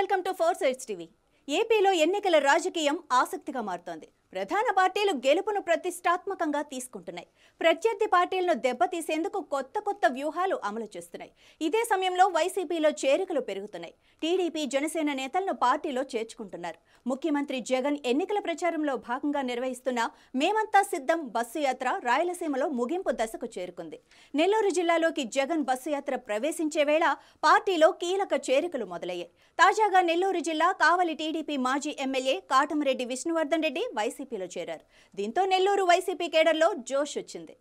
welcome to four sides TV ఏపీలో ఎన్నికల రాజకీయం ఆసక్తిగా మారుతోంది ప్రధాన పార్టీలు గెలుపును ప్రతిష్టాత్మకంగా తీసుకుంటున్నాయి ప్రత్యర్థి పార్టీలను దెబ్బతీసేందుకు కొత్త కొత్త వ్యూహాలు అమలు చేస్తున్నాయి ఇదే సమయంలో వైసీపీలో చేరికలు పెరుగుతున్నాయి టీడీపీ జనసేన నేతలను పార్టీలో చేర్చుకుంటున్నారు ముఖ్యమంత్రి జగన్ ఎన్నికల ప్రచారంలో భాగంగా నిర్వహిస్తున్న మేమంతా సిద్ధం బస్సు యాత్ర రాయలసీమలో ముగింపు దశకు చేరుకుంది నెల్లూరు జిల్లాలోకి జగన్ బస్సు యాత్ర ప్రవేశించే వేళ పార్టీలో కీలక చేరికలు మొదలయ్యాయి తాజాగా నెల్లూరు జిల్లా కావలి టీడీపీ మాజీ ఎమ్మెల్యే కాటమరెడ్డి విష్ణువర్ధన్ రెడ్డి వైసీపీలో చేరారు దీంతో నెల్లూరు వైసీపీ కేడర్లో జోష్ వచ్చింది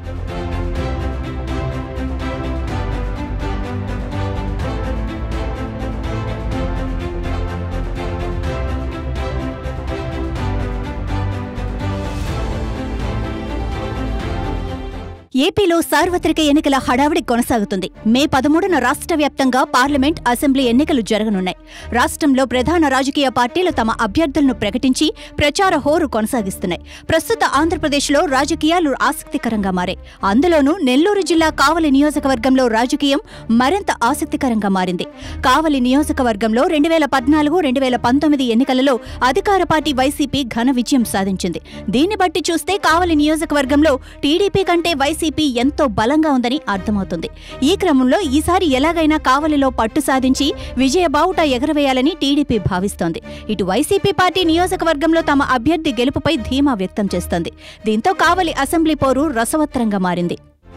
ఏపీలో సార్వత్రిక ఎన్నికల హడావిడి కొనసాగుతుంది మే పదమూడున రాష్ట్ర వ్యాప్తంగా పార్లమెంట్ అసెంబ్లీ ఎన్నికలు జరగనున్నాయి రాష్ట్రంలో ప్రధాన రాజకీయ పార్టీలు తమ అభ్యర్థులను ప్రకటించి ప్రచార హోరు కొనసాగిస్తున్నాయి ప్రస్తుత ఆంధ్రప్రదేశ్లో రాజకీయాలు ఆసక్తికరంగా మారాయి అందులోనూ నెల్లూరు జిల్లా కావలి నియోజకవర్గంలో రాజకీయం మరింత ఆసక్తికరంగా మారింది కావలి నియోజకవర్గంలో రెండు వేల పద్నాలుగు రెండు వేల పంతొమ్మిది ఎన్నికలలో అధికార పార్టీ వైసీపీ ఘన విజయం సాధించింది దీన్ని బట్టి చూస్తే కావలి నియోజకవర్గంలో టీడీపీ కంటే వైసీపీ ఎంతో బలంగా ఉందని అర్థమవుతుంది ఈ క్రమంలో ఈసారి ఎలాగైనా కావలిలో పట్టు సాధించి విజయ బావుట ఎగరవేయాలని టీడీపీ భావిస్తోంది ఇటు వైసీపీ పార్టీ నియోజకవర్గంలో తమ అభ్యర్థి గెలుపుపై ధీమా వ్యక్తం చేస్తోంది దీంతో కావలి అసెంబ్లీ పోరు రసవత్తరంగా మారింది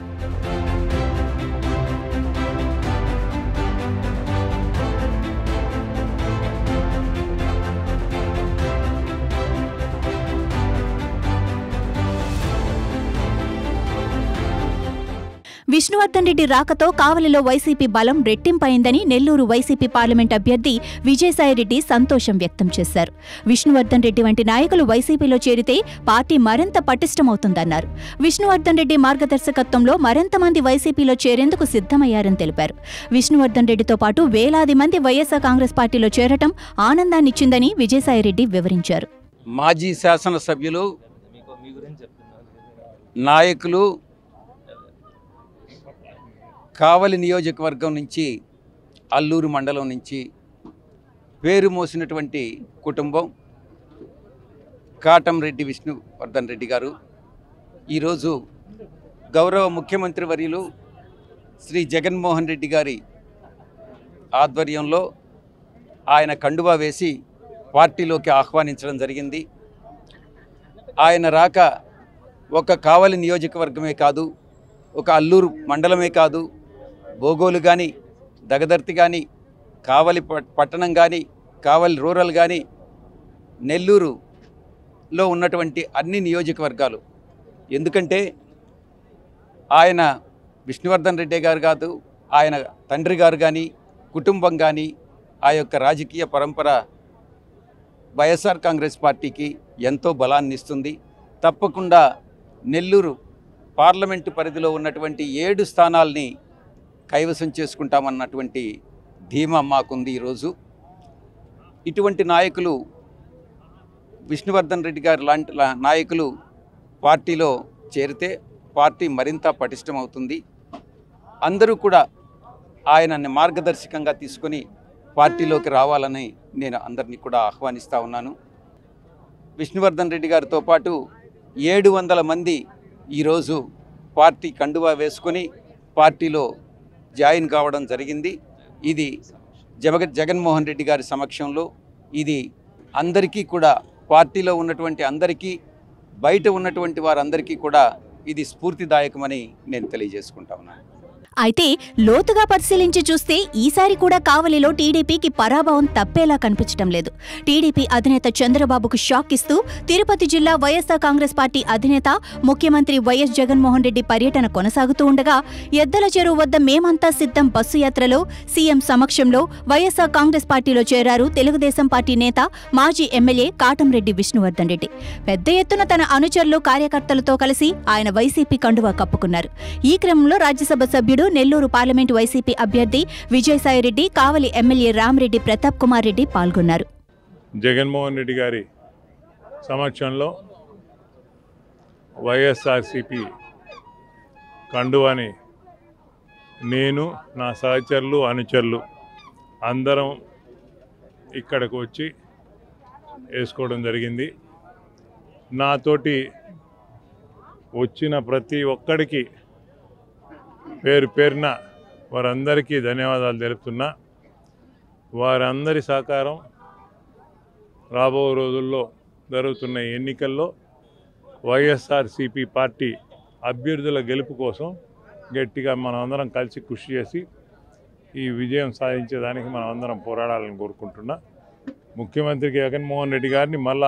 విష్ణువర్ధన్ రెడ్డి రాకతో కావలిలో వైసీపీ బలం రెట్టింపైందని నెల్లూరు వైసీపీ పార్లమెంట్ అభ్యర్థి విజయసాయిరెడ్డి సంతోషం వ్యక్తం చేశారు విష్ణువర్ధన్ రెడ్డి వంటి నాయకులు వైసీపీలో చేరితే పార్టీ మరింత పటిష్టమవుతుందన్నారు విష్ణువర్ధన్ రెడ్డి మార్గదర్శకత్వంలో మరింత మంది వైసీపీలో చేరేందుకు సిద్ధమయ్యారని తెలిపారు విష్ణువర్ధన్ రెడ్డితో పాటు వేలాది మంది వైఎస్ఆర్ కాంగ్రెస్ పార్టీలో చేరటం ఆనందాన్నిచ్చిందని విజయసాయిరెడ్డి వివరించారు మాజీ శాసనసభ్యులు నాయకులు కావలి నియోజకవర్గం నుంచి అల్లూరు మండలం నుంచి పేరు మోసినటువంటి కుటుంబం కాటంరెడ్డి విష్ణువర్ధన్ రెడ్డి గారు ఈరోజు గౌరవ ముఖ్యమంత్రి వర్యులు శ్రీ జగన్మోహన్ రెడ్డి గారి ఆధ్వర్యంలో ఆయన కండువా వేసి పార్టీలోకి ఆహ్వానించడం జరిగింది ఆయన రాక ఒక కావలి నియోజకవర్గమే కాదు ఒక అల్లూరు మండలమే కాదు బోగోలు కానీ దగదర్తి కానీ కావలి పట్- పట్టణం కానీ కావలి రూరల్ కానీ నెల్లూరులో ఉన్నటువంటి అన్ని నియోజకవర్గాలు ఎందుకంటే ఆయన విష్ణువర్ధన్ రెడ్డి గారు కాదు ఆయన తండ్రి గారు కానీ కుటుంబం కానీ ఆ యొక్క రాజకీయ పరంపర వైఎస్ఆర్ కాంగ్రెస్ పార్టీకి ఎంతో బలాన్ని ఇస్తుంది తప్పకుండా నెల్లూరు పార్లమెంటు పరిధిలో ఉన్నటువంటి ఏడు స్థానాల్ని కైవసం చేసుకుంటామన్నటువంటి ధీమా మాకుంది ఈరోజు ఇటువంటి నాయకులు విష్ణువర్ధన్ రెడ్డి గారు లాంటి లా- నాయకులు పార్టీలో చేరితే పార్టీ మరింత పటిష్టమవుతుంది అందరూ కూడా ఆయనని మార్గదర్శకంగా తీసుకొని పార్టీలోకి రావాలని నేను అందరినీ కూడా ఆహ్వానిస్తూ ఉన్నాను విష్ణువర్ధన్ రెడ్డి గారితో పాటు ఏడు వందల మంది ఈరోజు పార్టీ కండువా వేసుకొని పార్టీలో జాయిన్ కావడం జరిగింది ఇది జగ జగన్మోహన్ రెడ్డి గారి సమక్షంలో ఇది అందరికీ కూడా పార్టీలో ఉన్నటువంటి అందరికీ బయట ఉన్నటువంటి వారందరికీ కూడా ఇది స్ఫూర్తిదాయకమని నేను తెలియజేసుకుంటా ఉన్నాను అయితే లోతుగా పరిశీలించి చూస్తే ఈసారి కూడా కావలిలో టీడీపీకి పరాభవం తప్పేలా కనిపించడం లేదు టీడీపీ అధినేత చంద్రబాబుకు షాక్ ఇస్తూ తిరుపతి జిల్లా వైఎస్ఆర్ కాంగ్రెస్ పార్టీ అధినేత ముఖ్యమంత్రి వైఎస్ జగన్మోహన్ రెడ్డి పర్యటన కొనసాగుతూ ఉండగా ఎద్దల చెరువు వద్ద మేమంతా సిద్ధం బస్సు యాత్రలో సీఎం సమక్షంలో వైఎస్ఆర్ కాంగ్రెస్ పార్టీలో చేరారు తెలుగుదేశం పార్టీ నేత మాజీ ఎమ్మెల్యే కాటంరెడ్డి విష్ణువర్ధన్ రెడ్డి పెద్ద ఎత్తున తన అనుచరులు కార్యకర్తలతో కలిసి ఆయన వైసీపీ కండువా కప్పుకున్నారు ఈ క్రమంలో రాజ్యసభ సభ్యుడు నెల్లూరు పార్లమెంటు వైసీపీ అభ్యర్థి విజయసాయిరెడ్డి కావలి ఎమ్మెల్యే రామిరెడ్డి ప్రతాప్ కుమార్ రెడ్డి పాల్గొన్నారు జగన్మోహన్ రెడ్డి గారి సమక్షంలో వైఎస్ఆర్సిపి కండువాని నేను నా సహచరులు అనుచరులు అందరం ఇక్కడికి వచ్చి వేసుకోవడం జరిగింది నాతోటి వచ్చిన ప్రతి ఒక్కడికి పేరు పేరున వారందరికీ ధన్యవాదాలు తెలుపుతున్నా వారందరి సహకారం రాబో రోజుల్లో జరుగుతున్న ఎన్నికల్లో వైఎస్ఆర్సిపి పార్టీ అభ్యర్థుల గెలుపు కోసం గట్టిగా మనం అందరం కలిసి కృషి చేసి ఈ విజయం సాధించేదానికి మనం అందరం పోరాడాలని కోరుకుంటున్నా ముఖ్యమంత్రి జగన్మోహన్ రెడ్డి గారిని మళ్ళా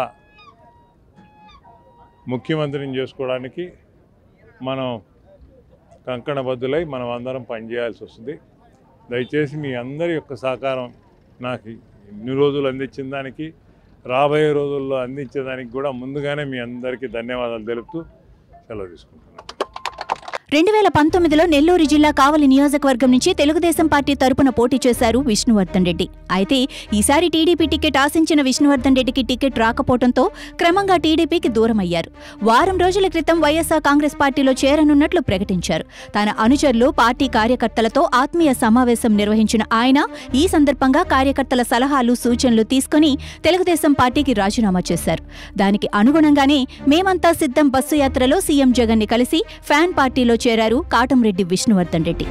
ముఖ్యమంత్రిని చేసుకోవడానికి మనం కంకణబద్దులై మనం అందరం పనిచేయాల్సి వస్తుంది దయచేసి మీ అందరి యొక్క సహకారం నాకు ఇన్ని రోజులు అందించిన దానికి రాబోయే రోజుల్లో అందించేదానికి కూడా ముందుగానే మీ అందరికీ ధన్యవాదాలు తెలుపుతూ సెలవు తీసుకుంటున్నాను రెండు వేల పంతొమ్మిదిలో నెల్లూరు జిల్లా కావలి నియోజకవర్గం నుంచి తెలుగుదేశం పార్టీ తరపున పోటీ చేశారు విష్ణువర్ధన్ రెడ్డి అయితే ఈసారి టీడీపీ టికెట్ ఆశించిన విష్ణువర్ధన్ రెడ్డికి టికెట్ రాకపోవడంతో క్రమంగా టీడీపీకి దూరమయ్యారు వారం రోజుల క్రితం వైఎస్ఆర్ కాంగ్రెస్ పార్టీలో చేరనున్నట్లు ప్రకటించారు తన అనుచరులు పార్టీ కార్యకర్తలతో ఆత్మీయ సమావేశం నిర్వహించిన ఆయన ఈ సందర్భంగా కార్యకర్తల సలహాలు సూచనలు తీసుకుని తెలుగుదేశం పార్టీకి రాజీనామా చేశారు దానికి అనుగుణంగానే మేమంతా సిద్ధం బస్సు యాత్రలో సీఎం జగన్ ని కలిసి ఫ్యాన్ పార్టీలో చేరారు కాటంరెడ్డి విష్ణువర్ధన్ రెడ్డి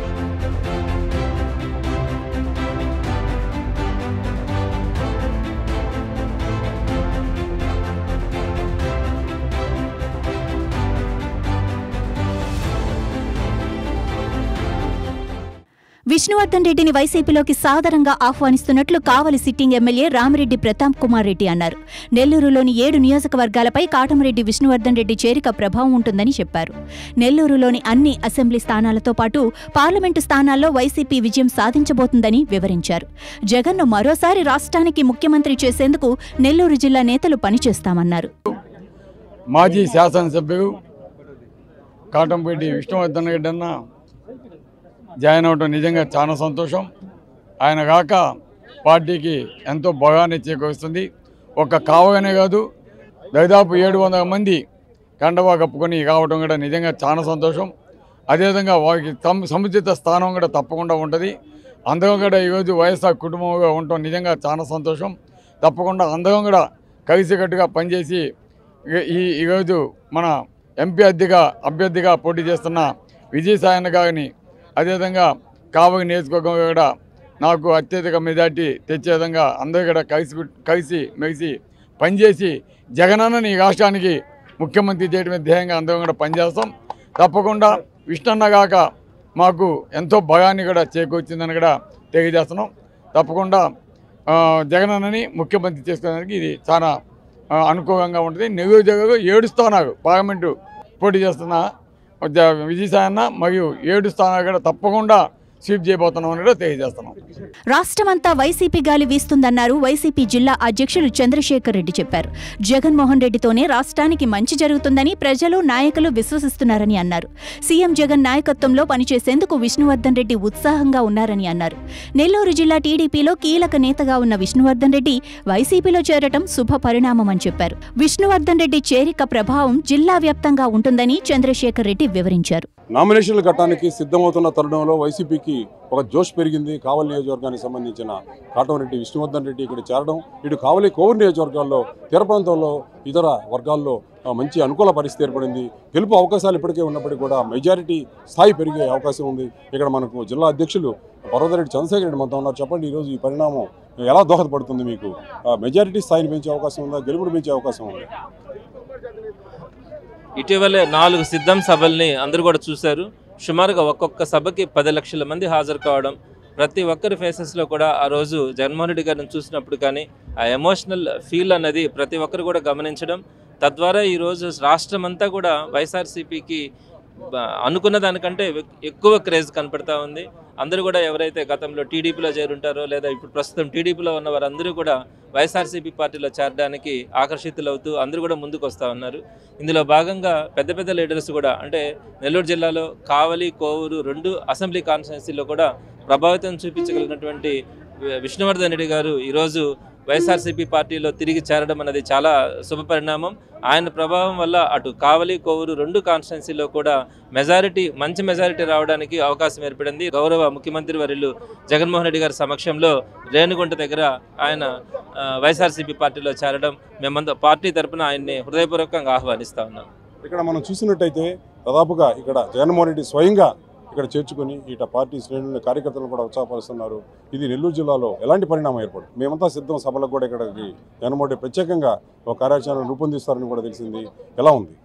విష్ణువర్ధన్ రెడ్డిని వైసీపీలోకి సాదరంగా ఆహ్వానిస్తున్నట్లు కావలి సిట్టింగ్ ఎమ్మెల్యే రామిరెడ్డి ప్రతాప్ కుమార్ రెడ్డి అన్నారు నెల్లూరులోని ఏడు నియోజకవర్గాలపై కాటమరెడ్డి విష్ణువర్ధన్ రెడ్డి చేరిక ప్రభావం ఉంటుందని చెప్పారు నెల్లూరులోని అన్ని అసెంబ్లీ స్థానాలతో పాటు పార్లమెంటు స్థానాల్లో వైసీపీ విజయం సాధించబోతుందని వివరించారు జగన్ను మరోసారి రాష్ట్రానికి ముఖ్యమంత్రి చేసేందుకు నెల్లూరు జిల్లా నేతలు పనిచేస్తామన్నారు మాజీ శాసనసభ్యులు కాటంపేటి విష్ణువర్ధన్ రెడ్డి అన్న జాయిన్ అవడం నిజంగా చాలా సంతోషం ఆయన కాక పార్టీకి ఎంతో భోగాన్ని చేకూరుస్తుంది ఒక్క కావగానే కాదు దాదాపు ఏడు వందల మంది కండవా కప్పుకొని కావడం కూడా నిజంగా చాలా సంతోషం అదేవిధంగా వారికి సము సముచిత స్థానం కూడా తప్పకుండా ఉంటుంది అందరం కూడా ఈరోజు వైఎస్ఆర్ కుటుంబంగా ఉండటం నిజంగా చాలా సంతోషం తప్పకుండా అందరం కూడా కలిసికట్టుగా పనిచేసి ఈ- ఈ ఈరోజు మన ఎంపీ అభ్యర్థిగా అభ్యర్థిగా పోటీ చేస్తున్న విజయసాయన్న గారిని అదేవిధంగా కావగి నియోజకవర్గం కూడా నాకు అత్యధిక మెజార్టీ తెచ్చే విధంగా అందరూ కూడా కలిసి కలిసి మెలిసి పనిచేసి జగనన్నని ఈ రాష్ట్రానికి ముఖ్యమంత్రి చేయడమే ధ్యేయంగా అందరం కూడా పనిచేస్తాం తప్పకుండా విష్ణన్న గాక మాకు ఎంతో భయాన్ని కూడా చేకూర్చిందని కూడా తెలియజేస్తున్నాం తప్పకుండా ఆ, జగనన్నని ముఖ్యమంత్రి చేసుకోవడానికి ఇది చాలా ఆ, అనుకూలంగా ఉంటుంది నెల్లూరు జిల్లాలో ఏడు స్థానాలు పార్లమెంటు పోటీ చేస్తున్న జ- విజయసాయన్న మరియు ఏడు స్థానాలు కూడా తప్పకుండా స్వీప్ చేయబోతున్నామని కూడా తెలియజేస్తున్నాం రాష్ట్రమంతా వైసీపీ గాలి వీస్తుందన్నారు వైసీపీ జిల్లా అధ్యక్షులు చంద్రశేఖర్ రెడ్డి చెప్పారు జగన్మోహన్ రెడ్డితోనే రాష్ట్రానికి మంచి జరుగుతుందని ప్రజలు నాయకులు విశ్వసిస్తున్నారని అన్నారు సీఎం జగన్ నాయకత్వంలో పనిచేసేందుకు విష్ణువర్ధన్ రెడ్డి ఉత్సాహంగా ఉన్నారని అన్నారు నెల్లూరు జిల్లా టీడీపీలో కీలక నేతగా ఉన్న విష్ణువర్ధన్ రెడ్డి వైసీపీలో చేరటం శుభ పరిణామమని చెప్పారు విష్ణువర్ధన్ రెడ్డి చేరిక ప్రభావం జిల్లా వ్యాప్తంగా ఉంటుందని చంద్రశేఖర్ రెడ్డి వివరించారు నామినేషన్లు కట్టడానికి సిద్ధమవుతున్న తరుణంలో వైసీపీకి ఒక జోష్ పెరిగింది కావలి నియోజకవర్గానికి సంబంధించిన కాటమరెడ్డి విష్ణువర్ధన్ రెడ్డి ఇక్కడ చేరడం ఇటు కావలి కోవూరు నియోజకవర్గాల్లో తీర ప్రాంతంలో ఇతర వర్గాల్లో ఆ, మంచి అనుకూల పరిస్థితి ఏర్పడింది గెలుపు అవకాశాలు ఇప్పటికే ఉన్నప్పటికీ కూడా మెజారిటీ స్థాయి పెరిగే అవకాశం ఉంది ఇక్కడ మనకు జిల్లా అధ్యక్షులు పర్వతరెడ్డి చంద్రశేఖర్ రెడ్డి మనతో ఉన్నారు చెప్పండి ఈరోజు ఈ పరిణామం ఎలా దోహదపడుతుంది మీకు ఆ, మెజారిటీ స్థాయిని పెంచే అవకాశం ఉందా గెలుపును పెంచే అవకాశం ఉంది ఇటీవలే నాలుగు సిద్ధం సభల్ని అందరూ కూడా చూశారు సుమారుగా ఒక్కొక్క సభకి పది లక్షల మంది హాజరు కావడం ప్రతి ఒక్కరి ఫేసెస్లో కూడా ఆ రోజు జగన్మోహన్ రెడ్డి గారిని చూసినప్పుడు కానీ ఆ ఎమోషనల్ ఫీల్ అన్నది ప్రతి ఒక్కరు కూడా గమనించడం తద్వారా ఈరోజు రాష్ట్రం అంతా కూడా వైఎస్ఆర్సీపీకి అనుకున్న దానికంటే ఎక్- ఎక్కువ క్రేజ్ కనపడతా ఉంది అందరూ కూడా ఎవరైతే గతంలో టీడీపీలో చేరుంటారో లేదా ఇప్పుడు ప్రస్తుతం టీడీపీలో ఉన్న వారందరూ కూడా వైఎస్ఆర్సీపీ పార్టీలో చేరడానికి ఆకర్షితులవుతూ అందరూ కూడా ముందుకు వస్తూ ఉన్నారు ఇందులో భాగంగా పెద్ద పెద్ద లీడర్స్ కూడా అంటే నెల్లూరు జిల్లాలో కావలి కోవూరు రెండు అసెంబ్లీ కాన్స్టిట్యున్సీలో కూడా ప్రభావితం చూపించగలిగినటువంటి వి- విష్ణువర్ధన్ రెడ్డి గారు ఈరోజు వైఎస్ఆర్సీపీ పార్టీలో తిరిగి చేరడం అనేది చాలా శుభ పరిణామం ఆయన ప్రభావం వల్ల అటు కావలి కోవూరు రెండు కాన్స్టిట్యున్సీలో కూడా మెజారిటీ మంచి మెజారిటీ రావడానికి అవకాశం ఏర్పడింది గౌరవ ముఖ్యమంత్రి వర్యులు జగన్మోహన్ రెడ్డి గారి సమక్షంలో రేణుగుంట దగ్గర ఆయన ఆ, వైఎస్ఆర్సీపీ పార్టీలో చేరడం మేమంతా పార్టీ తరపున ఆయన్ని హృదయపూర్వకంగా ఆహ్వానిస్తా ఉన్నాం ఇక్కడ మనం చూసినట్టయితే దాదాపుగా ఇక్కడ జగన్మోహన్ రెడ్డి స్వయంగా ఇక్కడ చేర్చుకొని ఇట పార్టీ శ్రేణులను కార్యకర్తలను కూడా ఉత్సాహపరుస్తున్నారు ఇది నెల్లూరు జిల్లాలో ఎలాంటి పరిణామం ఏర్పడు మేమంతా సిద్ధం సభలకు కూడా ఇక్కడికి జగన్మోహన్ రెడ్డి ప్రత్యేకంగా ఒక కార్యాచరణ రూపొందిస్తారని కూడా తెలిసింది ఎలా ఉంది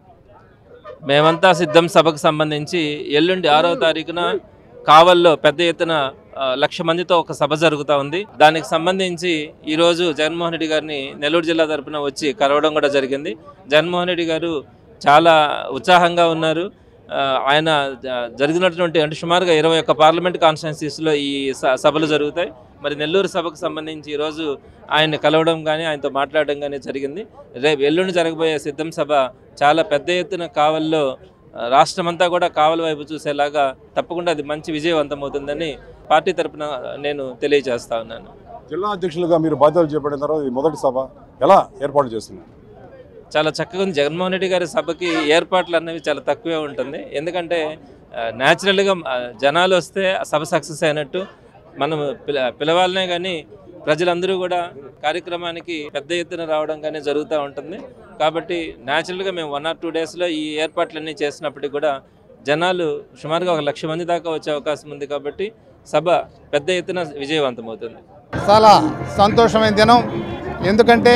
మేమంతా సిద్ధం సభకు సంబంధించి ఎల్లుండి ఆరవ తారీఖున కావల్లో పెద్ద ఎత్తున ఆ, లక్ష మందితో ఒక సభ జరుగుతూ ఉంది దానికి సంబంధించి ఈరోజు జగన్మోహన్ రెడ్డి గారిని నెల్లూరు జిల్లా తరపున వచ్చి కలవడం కూడా జరిగింది జగన్మోహన్ రెడ్డి గారు చాలా ఉత్సాహంగా ఉన్నారు ఆ, ఆయన జ- జరిగినటువంటి అంటే సుమారుగా ఇరవై ఒక్క పార్లమెంట్ కాన్స్టిట్యున్సీస్లో ఈ స- సభలు జరుగుతాయి మరి నెల్లూరు సభకు సంబంధించి ఈరోజు ఆయన్ని కలవడం కానీ ఆయనతో మాట్లాడడం కానీ జరిగింది రేపు ఎల్లుండి జరగబోయే సిద్ధం సభ చాలా పెద్ద ఎత్తున కావల్లో ఆ, రాష్ట్రమంతా కూడా కావల వైపు చూసేలాగా తప్పకుండా అది మంచి విజయవంతం అవుతుందని పార్టీ తరపున నేను తెలియజేస్తా ఉన్నాను జిల్లా అధ్యక్షులుగా మీరు బాధ్యతలు చేపట్టిన తర్వాత ఇది మొదటి సభ ఎలా ఏర్పాటు చేస్తున్నారు చాలా చక్కగా ఉంది జగన్మోహన్ రెడ్డి గారి సభకి ఏర్పాట్లు అనేవి చాలా తక్కువే ఉంటుంది ఎందుకంటే న్యాచురల్గా జనాలు వస్తే ఆ సభ సక్సెస్ అయినట్టు మనం పిల పిలవాలనే కానీ ప్రజలందరూ కూడా కార్యక్రమానికి పెద్ద ఎత్తున రావడం కానీ జరుగుతూ ఉంటుంది కాబట్టి న్యాచురల్గా మేము వన్ ఆర్ టూ డేస్లో ఈ ఏర్పాట్లన్నీ చేసినప్పటికీ కూడా జనాలు సుమారుగా ఒక లక్ష మంది దాకా వచ్చే అవకాశం ఉంది కాబట్టి సభ పెద్ద ఎత్తున విజయవంతం అవుతుంది చాలా సంతోషమైన దినం ఎందుకంటే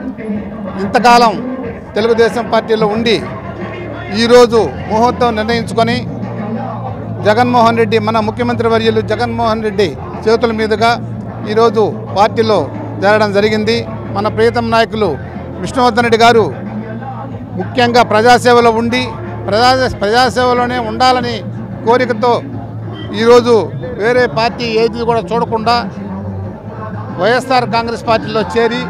ఇంతకాలం తెలుగుదేశం పార్టీలో ఉండి ఈరోజు ముహూర్తం నిర్ణయించుకొని జగన్మోహన్ రెడ్డి మన ముఖ్యమంత్రి వర్యులు జగన్మోహన్ రెడ్డి చేతుల మీదుగా ఈరోజు పార్టీలో చేరడం జరిగింది మన ప్రియతమ నాయకులు విష్ణువర్ధన్ రెడ్డి గారు ముఖ్యంగా ప్రజాసేవలో ఉండి ప్రజా ప్రజాసేవలోనే ఉండాలని కోరికతో ఈరోజు వేరే పార్టీ ఏది కూడా చూడకుండా వైఎస్ఆర్ కాంగ్రెస్ పార్టీలో చేరి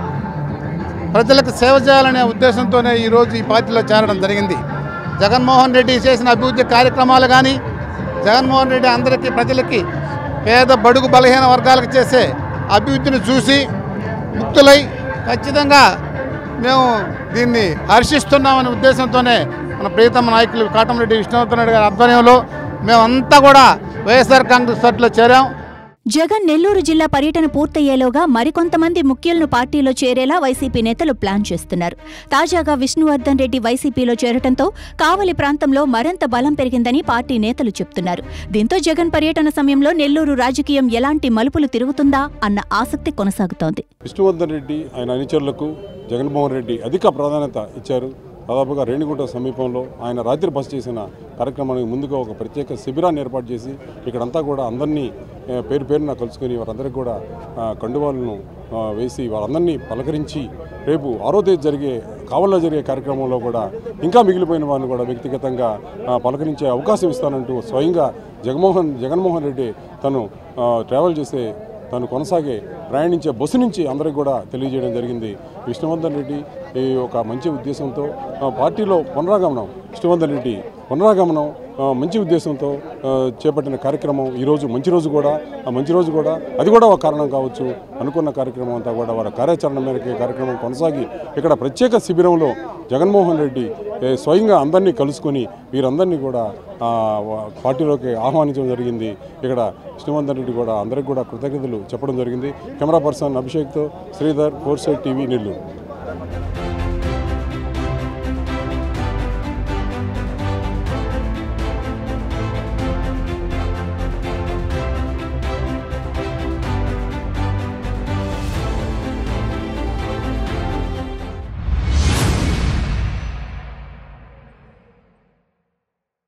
ప్రజలకు సేవ చేయాలనే ఉద్దేశంతోనే ఈరోజు ఈ పార్టీలో చేరడం జరిగింది జగన్మోహన్ రెడ్డి చేసిన అభివృద్ధి కార్యక్రమాలు కానీ జగన్మోహన్ రెడ్డి అందరికీ ప్రజలకి పేద బడుగు బలహీన వర్గాలకు చేసే అభివృద్ధిని చూసి ముక్తులై ఖచ్చితంగా మేము దీన్ని హర్షిస్తున్నామనే ఉద్దేశంతోనే మన ప్రియతమ నాయకులు కాటంరెడ్డి విష్ణువర్ధన్ రెడ్డి గారి ఆధ్వర్యంలో మేమంతా కూడా వైఎస్ఆర్ కాంగ్రెస్ పార్టీలో చేరాం జగన్ నెల్లూరు జిల్లా పర్యటన పూర్తయ్యేలోగా మరికొంతమంది ముఖ్యులను పార్టీలో చేరేలా వైసీపీ నేతలు ప్లాన్ చేస్తున్నారు తాజాగా విష్ణువర్ధన్ రెడ్డి వైసీపీలో చేరటంతో కావలి ప్రాంతంలో మరింత బలం పెరిగిందని పార్టీ నేతలు చెప్తున్నారు దీంతో జగన్ పర్యటన సమయంలో నెల్లూరు రాజకీయం ఎలాంటి మలుపులు తిరుగుతుందా అన్న ఆసక్తి కొనసాగుతోంది విష్ణువర్ధన్ రెడ్డి ఆయన అనుచరులకు జగన్మోహన్ రెడ్డి అధిక ప్రాధాన్యత ఇచ్చారు దాదాపుగా రేణిగుంట సమీపంలో ఆయన రాత్రి బస చేసిన కార్యక్రమానికి ముందుగా ఒక ప్రత్యేక శిబిరాన్ని ఏర్పాటు చేసి ఇక్కడంతా కూడా అందరినీ ఆ, పేరు పేరున కలుసుకొని వారందరికీ కూడా ఆ, కండువాలను ఆ, వేసి వారందరినీ పలకరించి రేపు ఆరో తేదీ జరిగే కావల్లో జరిగే కార్యక్రమంలో కూడా ఇంకా మిగిలిపోయిన వారిని కూడా వ్యక్తిగతంగా ఆ, పలకరించే అవకాశం ఇస్తానంటూ స్వయంగా జగన్మోహన్ జగన్మోహన్ రెడ్డి తను ఆ, ట్రావెల్ చేసే తను కొనసాగే ప్రయాణించే బస్సు నుంచి అందరికి కూడా తెలియజేయడం జరిగింది విష్ణువర్ధన్ రెడ్డి ఈ ఒక మంచి ఉద్దేశంతో ఆ, పార్టీలో పునరాగమనం విష్ణువర్ధన్ రెడ్డి పునరాగమనం ఆ, మంచి ఉద్దేశంతో ఆ, చేపట్టిన కార్యక్రమం ఈరోజు మంచి రోజు కూడా ఆ మంచి రోజు కూడా అది కూడా ఒక కారణం కావచ్చు అనుకున్న కార్యక్రమం అంతా కూడా వారి కార్యాచరణ మేరకు ఈ కార్యక్రమం కొనసాగి ఇక్కడ ప్రత్యేక శిబిరంలో జగన్మోహన్ రెడ్డి ఏ, స్వయంగా అందరినీ కలుసుకొని వీరందరినీ కూడా ఆ, వా- పార్టీలోకి ఆహ్వానించడం జరిగింది ఇక్కడ విష్ణువర్ధన్ రెడ్డి కూడా అందరికి కూడా కృతజ్ఞతలు చెప్పడం జరిగింది కెమెరా పర్సన్ అభిషేక్తో Sridhar four side TV Nellore